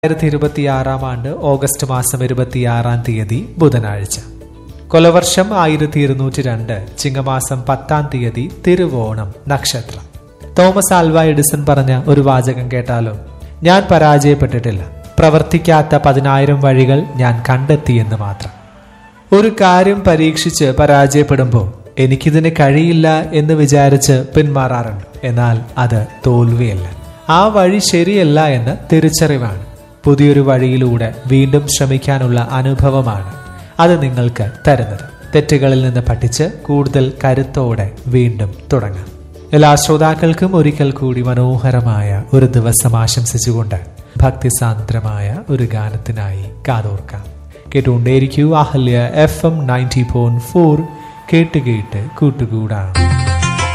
രണ്ടായിരത്തി ഇരുപത്തിയാറാം ആണ്ട് ഓഗസ്റ്റ് മാസം ഇരുപത്തിയാറാം തീയതി ബുധനാഴ്ച കൊലവർഷം ആയിരത്തി ഇരുന്നൂറ്റി രണ്ട് ചിങ്ങമാസം പത്താം തീയതി തിരുവോണം നക്ഷത്രം തോമസ് ആൽവ എഡിസൺ പറഞ്ഞ ഒരു വാചകം കേട്ടാലോ ഞാൻ പരാജയപ്പെട്ടിട്ടില്ല പ്രവർത്തിക്കാത്ത പതിനായിരം വഴികൾ ഞാൻ കണ്ടെത്തിയെന്ന് മാത്രം ഒരു കാര്യം പരീക്ഷിച്ച് പരാജയപ്പെടുമ്പോൾ എനിക്കിതിന് കഴിയില്ല എന്ന് വിചാരിച്ച് പിന്മാറാറുണ്ട് എന്നാൽ അത് തോൽവിയല്ല ആ വഴി ശരിയല്ല എന്ന് തിരിച്ചറിവാണ് പുതിയൊരു വഴിയിലൂടെ വീണ്ടും ശ്രമിക്കാനുള്ള അനുഭവമാണ് അത് നിങ്ങൾക്ക് തരുന്നത് തെറ്റുകളിൽ നിന്ന് പഠിച്ച് കൂടുതൽ കരുത്തോടെ വീണ്ടും തുടങ്ങാം എല്ലാ ശ്രോതാക്കൾക്കും ഒരിക്കൽ കൂടി മനോഹരമായ ഒരു ദിവസം ആശംസിച്ചുകൊണ്ട് ഭക്തിസാന്ദ്രമായ ഒരു ഗാനത്തിനായി കാതോർക്കാം കേട്ടുകൊണ്ടേയിരിക്കൂ Ahalya FM ninety point four ഫോർ കേട്ട് കേട്ട് കൂട്ടുകൂടാം